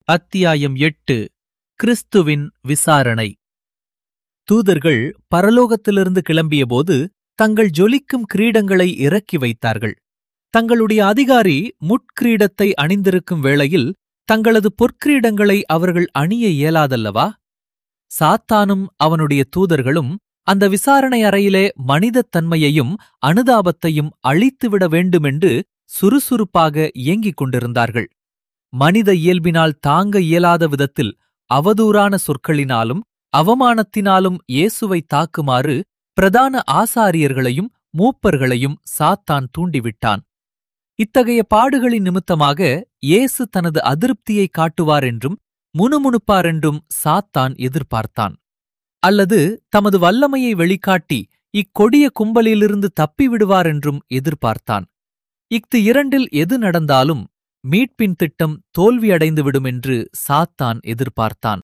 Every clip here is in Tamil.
அத்தியாயம் எட்டு கிறிஸ்துவின் விசாரணை தூதர்கள் பரலோகத்திலிருந்து கிளம்பியபோது தங்கள் ஜொலிக்கும் கிரீடங்களை இறக்கி வைத்தார்கள் தங்களுடைய அதிகாரி முட்கிரீடத்தை அணிந்திருக்கும் வேளையில் தங்களது பொற்கிரீடங்களை அவர்கள் அணிய இயலாதல்லவா சாத்தானும் அவனுடைய தூதர்களும் அந்த விசாரணை அறையிலே மனிதத் தன்மையையும் அனுதாபத்தையும் அழித்துவிட வேண்டுமென்று சுறுசுறுப்பாக இயங்கிக் கொண்டிருந்தார்கள் மனித இயல்பினால் தாங்க இயலாத விதத்தில் அவதூறான சொற்களினாலும் அவமானத்தினாலும் இயேசுவை தாக்குமாறு பிரதான ஆசாரியர்களையும் மூப்பர்களையும் சாத்தான் தூண்டிவிட்டான் இத்தகைய பாடுகளின் நிமித்தமாக இயேசு தனது அதிருப்தியை காட்டுவார் என்றும் முணுமுணுப்பார் என்றும் சாத்தான் எதிர்பார்த்தான் அல்லது தமது வல்லமையை வெளிக்காட்டி இக்கொடிய கும்பலிலிருந்து தப்பிவிடுவார் என்றும் எதிர்பார்த்தான் இஃது இரண்டில் எது நடந்தாலும் மீட்பின் திட்டம் தோல்வியடைந்துவிடும் என்று சாத்தான் எதிர்பார்த்தான்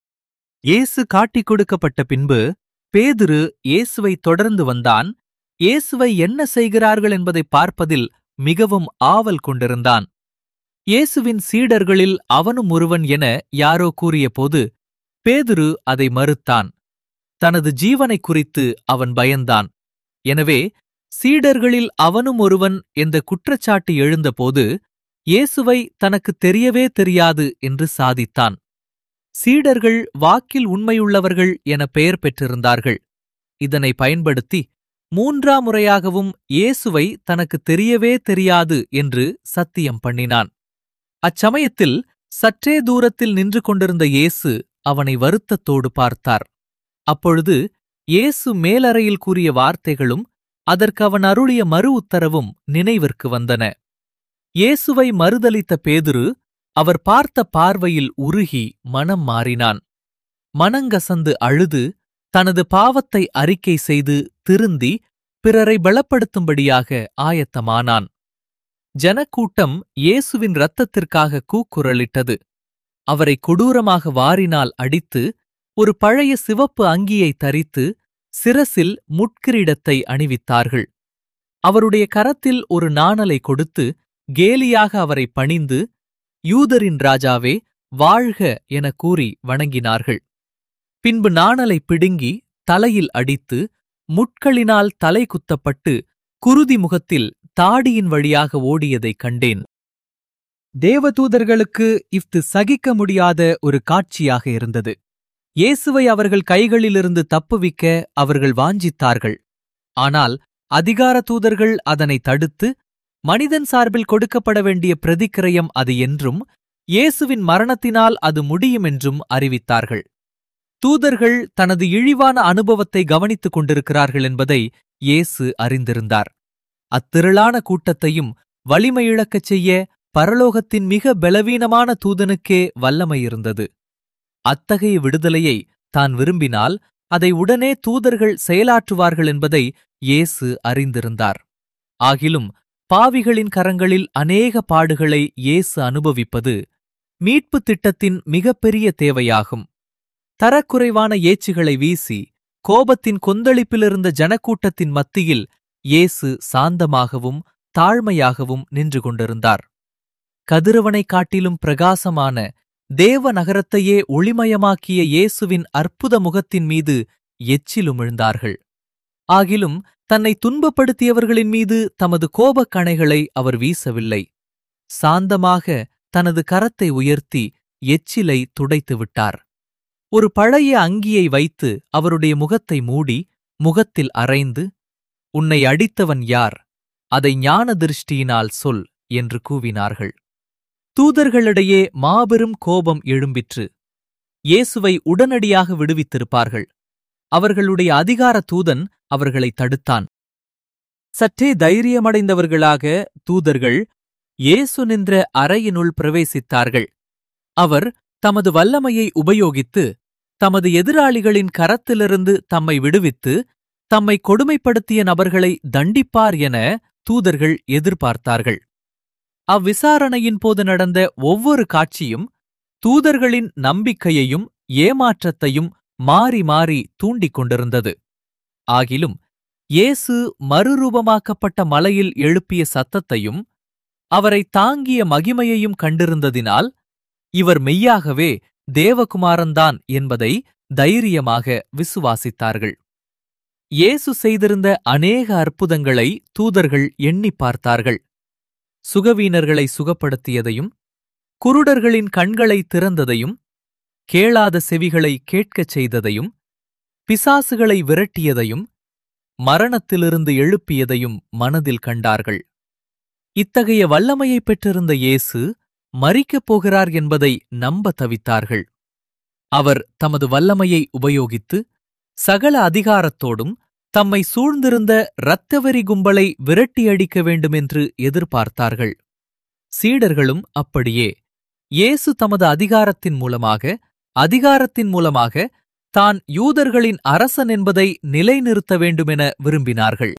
இயேசு காட்டிக் கொடுக்கப்பட்ட பின்பு பேதுரு இயேசுவை தொடர்ந்து வந்தான் இயேசுவை என்ன செய்கிறார்கள் என்பதை பார்ப்பதில் மிகவும் ஆவல் கொண்டிருந்தான் இயேசுவின் சீடர்களில் அவனும் ஒருவன் என யாரோ கூறியபோது பேதுரு அதை மறுத்தான் தனது ஜீவனை குறித்து அவன் பயந்தான் எனவே சீடர்களில் அவனும் ஒருவன் என்ற குற்றச்சாட்டு எழுந்தபோது இயேசுவை தனக்கு தெரியவே தெரியாது என்று சாதித்தான் சீடர்கள் வாக்கில் உண்மையுள்ளவர்கள் என பெயர் பெற்றிருந்தார்கள் இதனை பயன்படுத்தி மூன்றாம் முறையாகவும் இயேசுவை தனக்கு தெரியவே தெரியாது என்று சத்தியம் பண்ணினான் அச்சமயத்தில் சற்றே தூரத்தில் நின்று கொண்டிருந்த இயேசு அவனை வருத்தத்தோடு பார்த்தார் அப்பொழுது இயேசு மேலறையில் கூறிய வார்த்தைகளும் அதற்கு அவன் அருளிய மறு உத்தரவும் நினைவிற்கு வந்தன இயேசுவை மறுதலித்த பேதுரு அவர் பார்த்த பார்வையில் உருகி மனம் மாறினான் மனங்கசந்து அழுது தனது பாவத்தை அறிக்கை செய்து திருந்தி பிறரை பலப்படுத்தும்படியாக ஆயத்தமானான் ஜனக்கூட்டம் இயேசுவின் இரத்தத்திற்காக கூக்குரலிட்டது அவரை கொடூரமாக வாரினால் அடித்து ஒரு பழைய சிவப்பு அங்கியை தரித்து சிரசில் முட்கிரீடத்தை அணிவித்தார்கள் அவருடைய கரத்தில் ஒரு நாணலை கொடுத்து கேலியாக அவரை பணிந்து யூதரின் ராஜாவே வாழ்க என கூறி வணங்கினார்கள் பின்பு நாணலை பிடுங்கி தலையில் அடித்து முட்களினால் தலை குத்தப்பட்டு குருதி முகத்தில் தாடியின் வழியாக ஓடியதைக் கண்டேன் தேவதூதர்களுக்கு இஃது சகிக்க முடியாத ஒரு காட்சியாக இருந்தது இயேசுவை அவர்கள் கைகளிலிருந்து தப்புவிக்க அவர்கள் வாஞ்சித்தார்கள் ஆனால் அதிகார தூதர்கள் அதனை தடுத்து மனிதன் சார்பில் கொடுக்கப்பட வேண்டிய பிரதிக்கிரயம் அது என்றும் இயேசுவின் மரணத்தினால் அது முடியும் என்றும் அறிவித்தார்கள் தூதர்கள் தனது இழிவான அனுபவத்தை கவனித்துக் கொண்டிருக்கிறார்கள் என்பதை இயேசு அறிந்திருந்தார் அத்திரளான கூட்டத்தையும் வலிமையிழக்கச் செய்ய பரலோகத்தின் மிக பலவீனமான தூதனுக்கே வல்லமை இருந்தது அத்தகைய விடுதலையை தான் விரும்பினால் அதை உடனே தூதர்கள் செயலாற்றுவார்கள் என்பதை இயேசு அறிந்திருந்தார் ஆகிலும் பாவிகளின் கரங்களில் அநேக பாடுகளை இயேசு அனுபவிப்பது மீட்பு திட்டத்தின் மிகப்பெரிய தேவையாகும் தரக்குறைவான ஏச்சுகளை வீசி கோபத்தின் கொந்தளிப்பிலிருந்த ஜனக்கூட்டத்தின் மத்தியில் இயேசு சாந்தமாகவும் தாழ்மையாகவும் நின்று கொண்டிருந்தார் கதிரவனைக் காட்டிலும் பிரகாசமான தேவ நகரத்தையே ஒளிமயமாக்கிய இயேசுவின் அற்புத முகத்தின் மீது எச்சிலுமிழ்ந்தார்கள் ஆகிலும் தன்னை துன்பப்படுத்தியவர்களின் மீது தமது கோபக் கணைகளை அவர் வீசவில்லை சாந்தமாக தனது கரத்தை உயர்த்தி எச்சிலை துடைத்து விட்டார் ஒரு பழைய அங்கியை வைத்து அவருடைய முகத்தை மூடி முகத்தில் அரைந்து உன்னை அடித்தவன் யார் அதை ஞான திருஷ்டியினால் சொல் என்று கூவினார்கள் தூதர்களிடையே மாபெரும் கோபம் எழும்பிற்று இயேசுவை உடனடியாக விடுவித்திருப்பார்கள் அவர்களுடைய அதிகார தூதன் அவர்களை தடுத்தான் சற்றே தைரியமடைந்தவர்களாக தூதர்கள் இயேசு நின்ற அறையினுள் பிரவேசித்தார்கள் அவர் தமது வல்லமையை உபயோகித்து தமது எதிராளிகளின் கரத்திலிருந்து தம்மை விடுவித்து தம்மை கொடுமைப்படுத்திய நபர்களை தண்டிப்பார் என தூதர்கள் எதிர்பார்த்தார்கள் அவ்விசாரணையின் போது நடந்த ஒவ்வொரு காட்சியும் தூதர்களின் நம்பிக்கையையும் ஏமாற்றத்தையும் மாறி மாறி தூண்டிக் கொண்டிருந்தது ஆகிலும் இயேசு மறுரூபமாக்கப்பட்ட மலையில் எழுப்பிய சத்தத்தையும் அவரை தாங்கிய மகிமையையும் கண்டிருந்ததினால் இவர் மெய்யாகவே தேவகுமாரன்தான் என்பதை தைரியமாக விசுவாசித்தார்கள் இயேசு செய்திருந்த அநேக அற்புதங்களை தூதர்கள் எண்ணி பார்த்தார்கள் சுகவீனர்களை சுகப்படுத்தியதையும் குருடர்களின் கண்களை திறந்ததையும் கேளாத செவிகளை கேட்கச் செய்ததையும் பிசாசுகளை விரட்டியதையும் மரணத்திலிருந்து எழுப்பியதையும் மனதில் கண்டார்கள் இத்தகைய வல்லமையைப் பெற்றிருந்த இயேசு மரிக்கப் போகிறார் என்பதை நம்ப தவித்தார்கள் அவர் தமது வல்லமையை உபயோகித்து சகல அதிகாரத்தோடும் தம்மை சூழ்ந்திருந்த இரத்தவெறி கும்பலை விரட்டியடிக்க வேண்டுமென்று எதிர்பார்த்தார்கள் சீடர்களும் அப்படியே இயேசு தமது அதிகாரத்தின் மூலமாக அதிகாரத்தின் மூலமாக தான் யூதர்களின் அரசன் என்பதை நிலைநிறுத்த வேண்டுமென விரும்பினார்கள்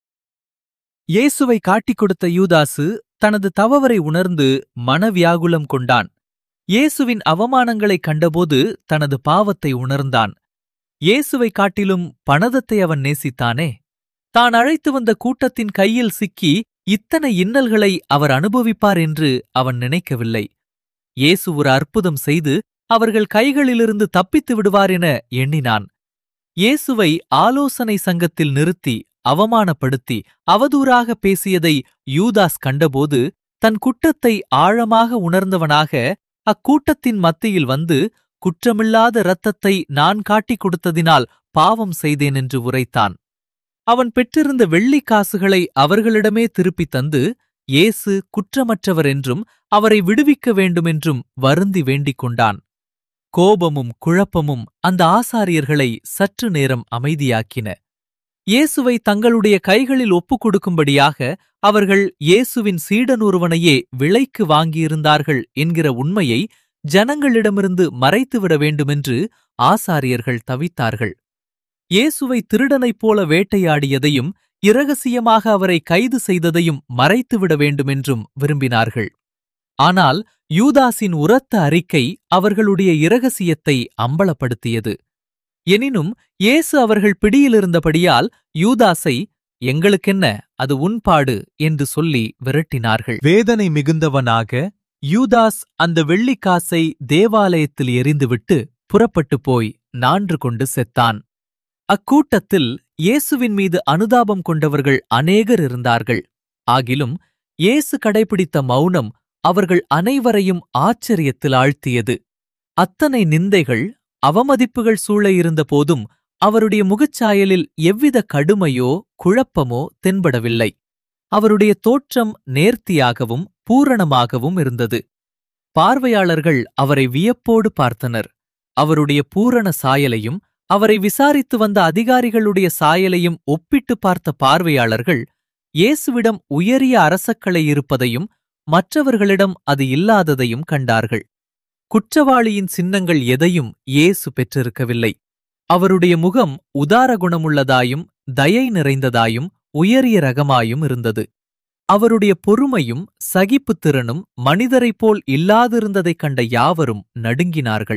இயேசுவை காட்டிக் கொடுத்த யூதாசு தனது தவறை உணர்ந்து மனவியாகுலம் கொண்டான் இயேசுவின் அவமானங்களைக் கண்டபோது தனது பாவத்தை உணர்ந்தான் இயேசுவை காட்டிலும் பணதத்தை அவன் நேசித்தானே தான் அழைத்து வந்த கூட்டத்தின் கையில் சிக்கி இத்தனை இன்னல்களை அவர் அனுபவிப்பார் என்று அவன் நினைக்கவில்லை இயேசு ஒரு அற்புதம் செய்து அவர்கள் கைகளிலிருந்து தப்பித்து விடுவார் என எண்ணினான் இயேசுவை ஆலோசனை சங்கத்தில் நிறுத்தி அவமானப்படுத்தி அவதூறாக பேசியதை யூதாஸ் கண்டபோது தன் குற்றத்தை ஆழமாக உணர்ந்தவனாக அக்கூட்டத்தின் மத்தியில் வந்து குற்றமில்லாத இரத்தத்தை நான் காட்டிக் கொடுத்ததினால் பாவம் செய்தேன் என்று உரைத்தான் அவன் பெற்றிருந்த வெள்ளிக் காசுகளை அவர்களிடமே திருப்பித் தந்து இயேசு குற்றமற்றவர் என்றும் அவரை விடுவிக்க வேண்டுமென்றும் வருந்தி வேண்டிக் கொண்டான் கோபமும் குழப்பமும் அந்த ஆசாரியர்களை சற்று நேரம் அமைதியாக்கின இயேசுவை தங்களுடைய கைகளில் ஒப்புக் கொடுக்கும்படியாக அவர்கள் இயேசுவின் சீடனொருவனையே விலைக்கு வாங்கியிருந்தார்கள் என்கிற உண்மையை ஜனங்களிடமிருந்து மறைத்துவிட வேண்டுமென்று ஆசாரியர்கள் தவித்தார்கள் இயேசுவை திருடனைப் போல வேட்டையாடியதையும் இரகசியமாக அவரை கைது செய்ததையும் மறைத்துவிட வேண்டுமென்றும் விரும்பினார்கள் ஆனால் யூதாஸின் உரத்த அறிக்கை அவர்களுடைய இரகசியத்தை அம்பலப்படுத்தியது எனினும் இயேசு அவர்கள் பிடியிலிருந்தபடியால் யூதாஸை எங்களுக்கென்ன அது உன்பாடு என்று சொல்லி விரட்டினார்கள் வேதனை மிகுந்தவனாக யூதாஸ் அந்த வெள்ளிக்காசை தேவாலயத்தில் எறிந்துவிட்டு புறப்பட்டு போய் நான்று கொண்டு செத்தான் அக்கூட்டத்தில் இயேசுவின் மீது அனுதாபம் கொண்டவர்கள் அநேகர் இருந்தார்கள் ஆகிலும் இயேசு கடைபிடித்த மௌனம் அவர்கள் அனைவரையும் ஆச்சரியத்தில் ஆழ்த்தியது அத்தனை நிந்தைகள் அவமதிப்புகள் சூழ இருந்த போதும் அவருடைய முகச்சாயலில் எவ்வித கடுமையோ குழப்பமோ தென்படவில்லை அவருடைய தோற்றம் நேர்த்தியாகவும் பூரணமாகவும் இருந்தது பார்வையாளர்கள் அவரை வியப்போடு பார்த்தனர் அவருடைய பூரண சாயலையும் அவரை விசாரித்து வந்த அதிகாரிகளுடைய சாயலையும் ஒப்பிட்டு பார்த்த பார்வையாளர்கள் இயேசுவிடம் உயரிய அரசக்களை இருப்பதையும் மற்றவர்களிடம் அது இல்லாததையும் கண்டார்கள் குற்றவாளியின் சின்னங்கள் எதையும் இயேசு பெற்றிருக்கவில்லை அவருடைய முகம் உதார குணமுள்ளதாயும் தயை நிறைந்ததாயும் உயரிய ரகமாயும் இருந்தது அவருடைய பொறுமையும் சகிப்புத்திறனும் மனிதரைப் போல் இல்லாதிருந்ததைக் கண்ட யாவரும் நடுங்கினார்கள்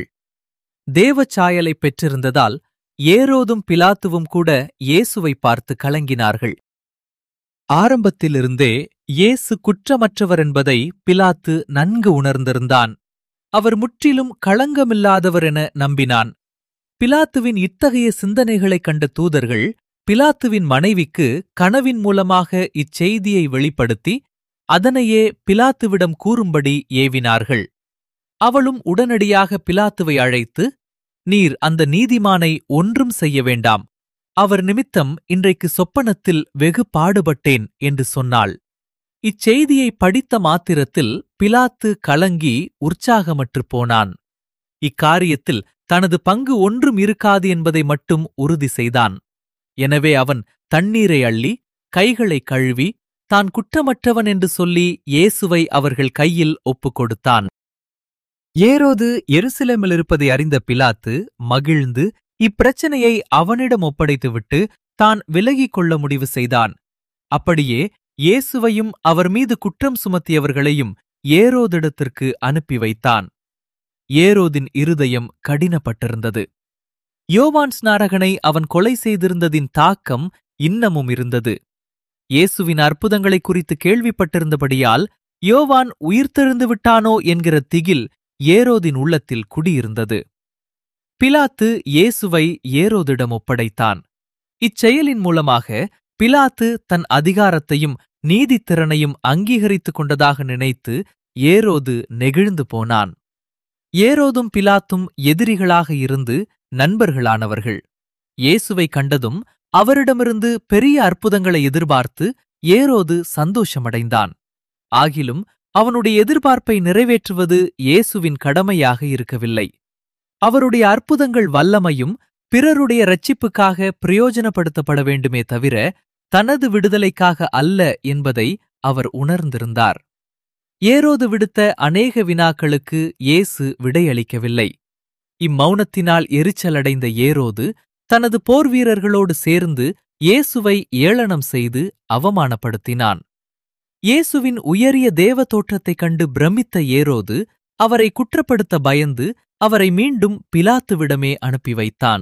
தேவச்சாயலை பெற்றிருந்ததால் ஏரோதும் பிலாத்துவும் கூட இயேசுவை பார்த்து கலங்கினார்கள் ஆரம்பத்திலிருந்தே இயேசு குற்றமற்றவர் என்பதை பிலாத்து நன்கு உணர்ந்திருந்தான் அவர் முற்றிலும் களங்கமில்லாதவர் என நம்பினான் பிலாத்துவின் இத்தகைய சிந்தனைகளைக் கண்ட தூதர்கள் பிலாத்துவின் மனைவிக்கு கனவின் மூலமாக இச்செய்தியை வெளிப்படுத்தி அதனையே பிலாத்துவிடம் கூறும்படி ஏவினார்கள் அவளும் உடனடியாக பிலாத்துவை அழைத்து நீர் அந்த நீதிமானை ஒன்றும் செய்ய வேண்டாம் அவர் நிமித்தம் இன்றைக்கு சொப்பனத்தில் வெகு பாடுபட்டேன் என்று சொன்னாள் இச்செய்தியை படித்த மாத்திரத்தில் பிலாத்து கலங்கி உற்சாகமற்றுப் போனான் இக்காரியத்தில் தனது பங்கு ஒன்றும் இருக்காது என்பதை மட்டும் உறுதி செய்தான் எனவே அவன் தண்ணீரை அள்ளி கைகளை கழுவி தான் குற்றமற்றவன் என்று சொல்லி இயேசுவை அவர்கள் கையில் ஒப்புக் கொடுத்தான் ஏரோது எருசலேமில் இருப்பதை அறிந்த பிலாத்து மகிழ்ந்து இப்பிரச்சனையை அவனிடம் ஒப்படைத்துவிட்டு தான் விலகிக் கொள்ள முடிவு செய்தான் அப்படியே இயேசுவையும் அவர் மீது குற்றம் சுமத்தியவர்களையும் ஏரோதிடத்திற்கு அனுப்பி வைத்தான் ஏரோதின் இருதயம் கடினப்பட்டிருந்தது யோவான் ஸ்நாரகனை அவன் கொலை செய்திருந்ததின் தாக்கம் இன்னமும் இருந்தது இயேசுவின் அற்புதங்களைக் குறித்து கேள்விப்பட்டிருந்தபடியால் யோவான் உயிர்த்தெழுந்து விட்டானோ என்கிற திகில் ஏரோதின் உள்ளத்தில் குடியிருந்தது பிலாத்து இயேசுவை ஏரோதிடம் ஒப்படைத்தான் இச்செயலின் மூலமாக பிலாத்து தன் அதிகாரத்தையும் நீதித்திறனையும் அங்கீகரித்துக் கொண்டதாக நினைத்து ஏரோது நெகிழ்ந்து போனான் ஏரோதும் பிலாத்தும் எதிரிகளாக இருந்து நண்பர்களானவர்கள் இயேசுவை கண்டதும் அவரிடமிருந்து பெரிய அற்புதங்களை எதிர்பார்த்து ஏரோது சந்தோஷமடைந்தான் ஆகிலும் அவனுடைய எதிர்பார்ப்பை நிறைவேற்றுவது இயேசுவின் கடமையாக இருக்கவில்லை அவருடைய அற்புதங்கள் வல்லமையும் பிறருடைய இரட்சிப்புக்காக பிரயோஜனப்படுத்தப்பட வேண்டுமே தவிர தனது விடுதலைக்காக அல்ல என்பதை அவர் உணர்ந்திருந்தார் ஏரோது விடுத்த அநேக வினாக்களுக்கு இயேசு விடையளிக்கவில்லை இம்மௌனத்தினால் எரிச்சலடைந்த ஏரோது தனது போர் வீரர்களோடு சேர்ந்து இயேசுவை ஏளனம் செய்து அவமானப்படுத்தினான் இயேசுவின் உயரிய தேவ தோற்றத்தைக் கண்டு பிரமித்த ஏரோது அவரை குற்றப்படுத்த பயந்து அவரை மீண்டும் பிலாத்துவிடமே அனுப்பி வைத்தான்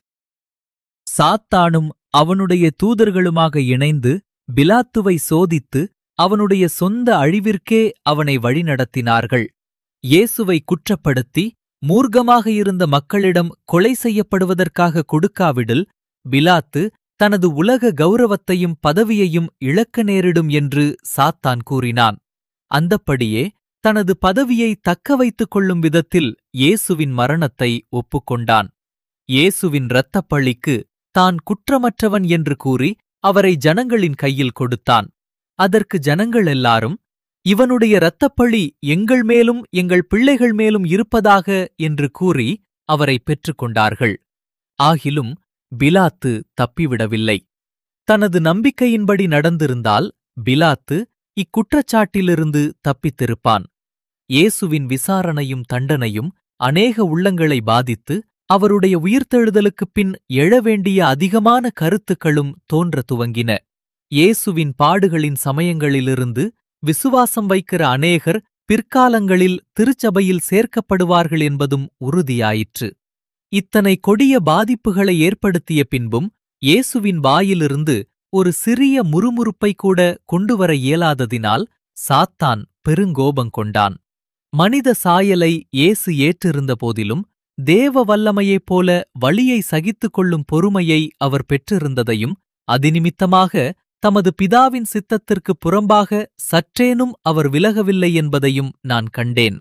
சாத்தானும் அவனுடைய தூதர்களுமாக இணைந்து பிலாத்துவை சோதித்து அவனுடைய சொந்த அழிவிற்கே அவனை வழிநடத்தினார்கள் இயேசுவை குற்றப்படுத்தி மூர்க்கமாக இருந்த மக்களிடம் கொலை செய்யப்படுவதற்காக கொடுக்காவிடில் பிலாத்து தனது உலக கௌரவத்தையும் பதவியையும் இழக்க நேரிடும் என்று சாத்தான் கூறினான் அந்தப்படியே தனது பதவியை தக்க வைத்துக் கொள்ளும் விதத்தில் இயேசுவின் மரணத்தை ஒப்புக்கொண்டான் இயேசுவின் இரத்தப் பழிக்கு தான் குற்றமற்றவன் என்று கூறி அவரை ஜனங்களின் கையில் கொடுத்தான் அதற்கு ஜனங்கள் எல்லாரும் இவனுடைய இரத்தப்பழி எங்கள் மேலும் எங்கள் பிள்ளைகள் மேலும் இருப்பதாக என்று கூறி அவரை பெற்றுக்கொண்டார்கள் ஆகிலும் பிலாத்து தப்பிவிடவில்லை தனது நம்பிக்கையின்படி நடந்திருந்தால் பிலாத்து இக்குற்றச்சாட்டிலிருந்து தப்பித்திருப்பான் இயேசுவின் விசாரணையும் தண்டனையும் அநேக உள்ளங்களை பாதித்து அவருடைய உயிர்த்தெழுதலுக்குப் பின் எழவேண்டிய அதிகமான கருத்துக்களும் தோன்ற துவங்கின இயேசுவின் பாடுகளின் சமயங்களிலிருந்து விசுவாசம் வைக்கிற அநேகர் பிற்காலங்களில் திருச்சபையில் சேர்க்கப்படுவார்கள் என்பதும் உறுதியாயிற்று இத்தனை கொடிய பாதிப்புகளை ஏற்படுத்திய பின்பும் இயேசுவின் வாயிலிருந்து ஒரு சிறிய முறுமுறுப்பை கூட கொண்டுவர இயலாததினால் சாத்தான் பெருங்கோபங் கொண்டான் மனித சாயலை இயேசு ஏற்றிருந்த போதிலும் தேவ வல்லமையைப் போல வழியை சகித்துக் கொள்ளும் பொறுமையை அவர் பெற்றிருந்ததையும் அதிநிமித்தமாக தமது பிதாவின் சித்தத்திற்கு புறம்பாக சற்றேனும் அவர் விலகவில்லை என்பதையும் நான் கண்டேன்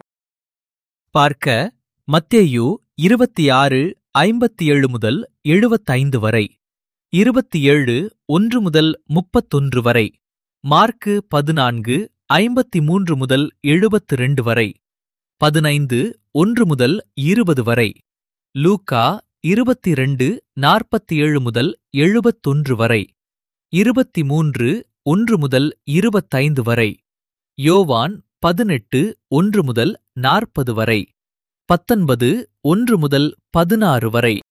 பார்க்க மத்தேயு இருபத்தி ஆறு ஐம்பத்தி ஏழு முதல் எழுபத்தைந்து வரை இருபத்தி ஏழு ஒன்று முதல் முப்பத்தொன்று வரை மார்க்கு பதினான்கு ஐம்பத்தி மூன்று முதல் எழுபத்து ரெண்டு வரை பதினைந்து ஒன்று முதல் இருபது வரை லூக்கா இருபத்தி ரெண்டு நாற்பத்தி ஏழு முதல் எழுபத்தொன்று வரை இருபத்தி மூன்று ஒன்று முதல் இருபத்தைந்து வரை யோவான் பதினெட்டு ஒன்று முதல் நாற்பது வரை பத்தொன்பது ஒன்று முதல் பதினாறு வரை